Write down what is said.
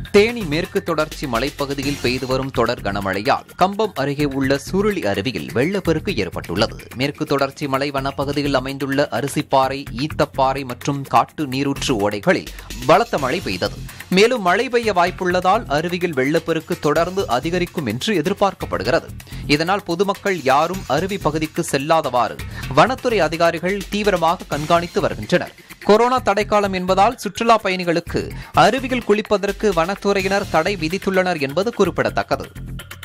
தேனி மேற்கு தொடர்ச்சி மலைப்பகுதியில் பெய்து வரும் தொடர் கனமழையால் கம்பம் அருகே உள்ள சுருளி அருவியில் வெள்ளப்பெருக்கு ஏற்பட்டுள்ளது மேற்கு தொடர்ச்சி மலை வனப்பகுதியில் அமைந்துள்ள அரிசிப்பாறை ஈத்தப்பாறை மற்றும் காட்டு நீரூற்று ஓடைகளில் பலத்த மழை பெய்தது மேலும் மழை பெய்ய வாய்ப்புள்ளதால் அருவியில் வெள்ளப்பெருக்கு தொடர்ந்து அதிகரிக்கும் என்று எதிர்பார்க்கப்படுகிறது இதனால் பொதுமக்கள் யாரும் அருவி பகுதிக்கு செல்லாதவாறு வனத்துறை அதிகாரிகள் தீவிரமாக கண்காணித்து வருகின்றனர் கொரோனா தடைக்காலம் என்பதால் சுற்றுலா பயணிகளுக்கு அருவியில் குளிப்பதற்கு வனத்துறையினர் தடை விதித்துள்ளனர் என்பது குறிப்பிடத்தக்கது